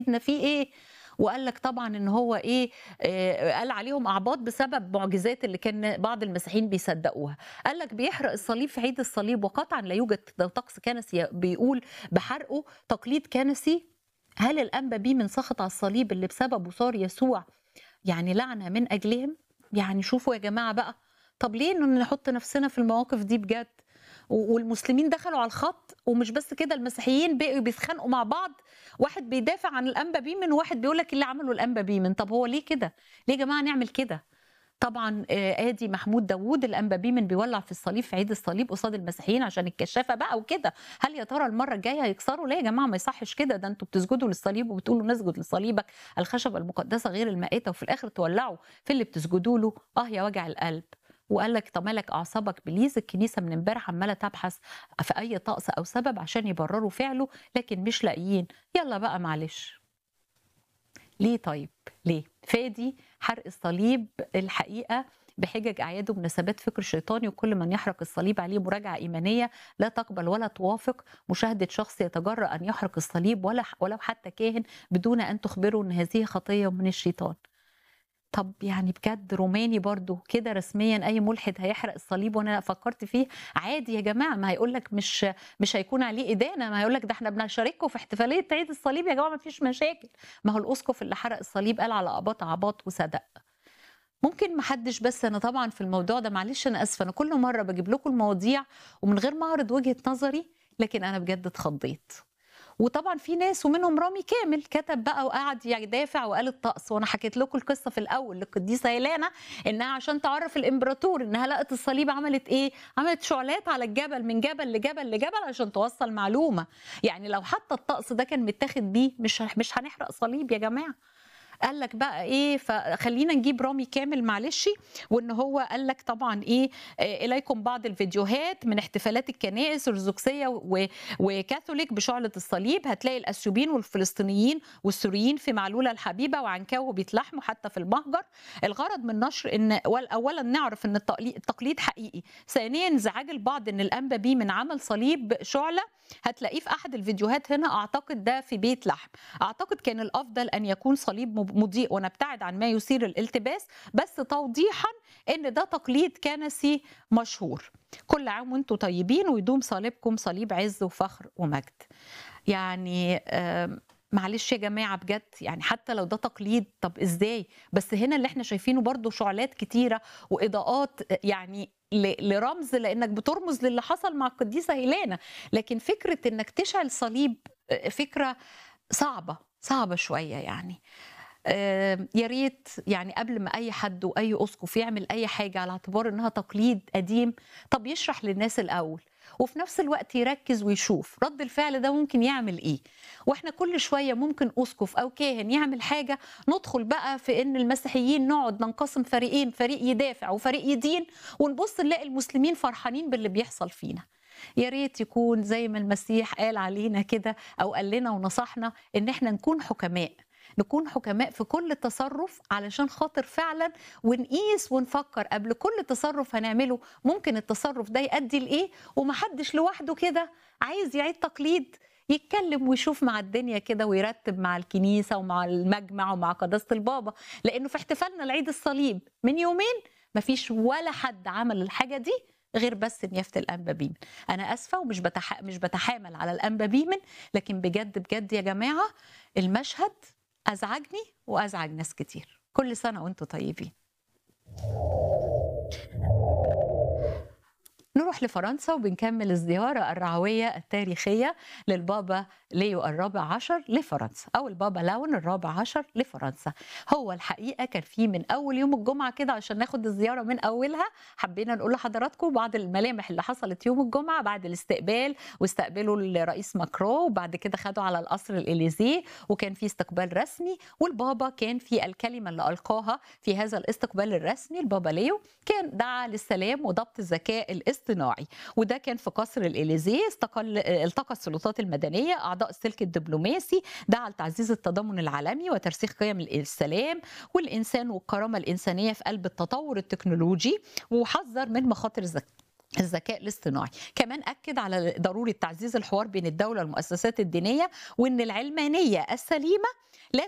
إن في إيه وقال لك طبعًا إن هو إيه، آآ قال عليهم أعباط بسبب معجزات اللي كان بعض المسيحيين بيصدّقوها. قال لك بيحرق الصليب في عيد الصليب وقطعًا لا يوجد طقس كنسي بيقول بحرقه، تقليد كنسي. هل الأنبا بيه سخط على الصليب اللي بسببه صار يسوع يعني لعنة من أجلهم؟ يعني شوفوا يا جماعة بقى، طب ليه إنه نحُط نفسنا في المواقف دي بجد؟ و والمسلمين دخلوا على الخط، ومش بس كده المسيحيين بقوا بيتخانقوا مع بعض، واحد بيدافع عن الأنبا بيمن وواحد بيقول لك اللي عمله الأنبا بيمن، طب هو ليه كده؟ ليه يا جماعة نعمل كده؟ طبعًا آآ آدي محمود داوود الأنبا بيمن بيولّع في الصليب في عيد الصليب قصاد المسيحيين عشان الكشافة بقى وكده، هل يا ترى المرّة الجاية هيكسروا؟ لا يا جماعة ما يصحّش كده، ده أنتم بتسجدوا للصليب وبتقولوا نسجد لصليبك الخشبة المقدسة غير المائتة وفي الآخر تولّعوا في اللي بتسجدوا له، آه يا وجع القلب. وقال لك طب مالك أعصابك بليز الكنيسة من امبارح عمّالة تبحث في أي طقس أو سبب عشان يبرروا فعله، لكن مش لاقيين، يالّا بقى معلش. ليه طيب، ليه؟ فادي حرق الصليب الحقيقة بحجج أعياد ومناسبات فكر شيطاني وكل من يحرق الصليب عليه مراجعة إيمانية لا تقبل ولا توافق مشاهدة شخص يتجرأ أن يحرق الصليب ولا ولو حتى كاهن بدون أن تخبره أن هذه خطية من الشيطان. طب يعني بجد روماني برضه كده رسميًا أي ملحد هيحرق الصليب وأنا فكرت فيه عادي يا جماعة ما هيقول لك مش مش هيكون عليه إدانة، ما هيقول لك ده إحنا بنشارككم في احتفالية عيد الصليب يا جماعة ما فيش مشاكل، ما هو الأسقف اللي حرق الصليب قال على أقباط أعباط وصدق. ممكن ما حدش بس أنا طبعًا في الموضوع ده معلش أنا آسفة أنا كل مرّة باجيب لكم المواضيع ومن غير ما أعرض وجهة نظري، لكن أنا بجد اتخضيت. وطبعًا في ناس ومنهم رامي كامل كتب بقى وقعد يدافع وقال الطقس، وأنا حكيت لكم القصة في الأول للقديسة هيلانا إنها عشان تعرّف الإمبراطور إنها لقت الصليب عملت إيه، عملت شعلات على الجبل من جبل لجبل لجبل عشان توصّل معلومة، يعني لو حتى الطقس ده كان متاخد بيه مش مش هنحرق صليب يا جماعة. قال لك بقى إيه فخلّينا نجيب رامي كامل معلش، وإن هو قال لك طبعًا إيه، آآ إليكم بعض الفيديوهات من احتفالات الكنائس الأرثوذكسية و وكاثوليك بشعلة الصليب، هتلاقي الأثيوبيين والفلسطينيين والسوريين في معلولة الحبيبة وعنكاو بيتلاحموا حتى في المهجر، الغرض من نشر إن ول أولًا نعرف إن التقلي التقليد حقيقي، ثانيًا انزعاج البعض إن الأنبا بيمن عمل صليب شعلة، هتلاقيه في أحد الفيديوهات هنا أعتقد ده في بيت لحم، أعتقد كان الأفضل أن يكون صليب مب مضيء ونبتعد عن ما يثير الالتباس، بس توضيحًا إن ده تقليد كنسي مشهور. كل عام وأنتم طيبين ويدوم صليبكم صليب عِز وفخر ومجد. يعني آمم معلش يا جماعة بجد يعني حتى لو ده تقليد طب إزاي؟ بس هنا اللي إحنا شايفينه برضه شعلات كتيرة وإضاءات يعني ل لرمز لإنك بترمز للي حصل مع القديسة هيلانا، لكن فكرة إنك تشعل صليب آآ فكرة صعبة، صعبة شوية يعني. آآ يا ريت يعني قبل ما أي حد وأي أسقف يعمل أي حاجة على اعتبار إنها تقليد قديم، طب يشرح للناس الأول، وفي نفس الوقت يركّز ويشوف رد الفعل ده ممكن يعمل إيه، وإحنا كل شوية ممكن أسقف أو كاهن يعمل حاجة ندخل بقى في إن المسيحيين نقعد ننقسم فريقين، فريق يدافع وفريق يدين، ونبُص نلاقي المسلمين فرحانين باللي بيحصل فينا. يا ريت يكون زي ما المسيح قال علينا كده أو قال لنا ونصحنا إن إحنا نكون حكماء، نكون حكماء في كل تصرُّف علشان خاطر فعلًا ونقيس ونفكر قبل كل تصرُّف هنعمله ممكن التصرُّف ده يأدي لإيه، وما حدش لوحده كده عايز يعيد تقليد، يتكلم ويشوف مع الدنيا كده ويرتّب مع الكنيسة ومع المجمع ومع قداسة البابا، لإنه في احتفالنا لعيد الصليب من يومين ما فيش ولا حد عمل الحاجة دي غير بس نيافة الأنبا بيمن. أنا آسفة ومش باتح مش باتحامل على الأنبا بيمن، لكن بجد، بجد يا جماعة المشهد أزعجني وأزعج ناس كتير. كل سنة وأنتم طيبين. نروح لفرنسا وبنكمل الزيارة الرعوية التاريخية للبابا ليو الرابع عشر لفرنسا أو البابا لاون الرابع عشر لفرنسا. هو الحقيقة كان في من أول يوم الجمعة كده عشان ناخد الزيارة من أولها، حبينا نقول لحضراتكم بعض الملامح اللي حصلت يوم الجمعة بعد الاستقبال واستقبلوا الرئيس ماكرون وبعد كده خدوا على القصر الإليزيه وكان في استقبال رسمي والبابا كان في الكلمة اللي ألقاها في هذا الاستقبال الرسمي البابا ليو كان دعا للسلام وضبط الذكاء الاصطناعي وده كان في قصر الإليزيه استقل التقى السلطات المدنية أعضاء السلك الدبلوماسي دعا لتعزيز التضامن العالمي وترسيخ قيم السلام والإنسان والكرامة الإنسانية في قلب التطور التكنولوجي وحذر من مخاطر الذكاء الاصطناعي كمان أكد على ضرورة تعزيز الحوار بين الدولة والمؤسسات الدينية وأن العلمانية السليمة لا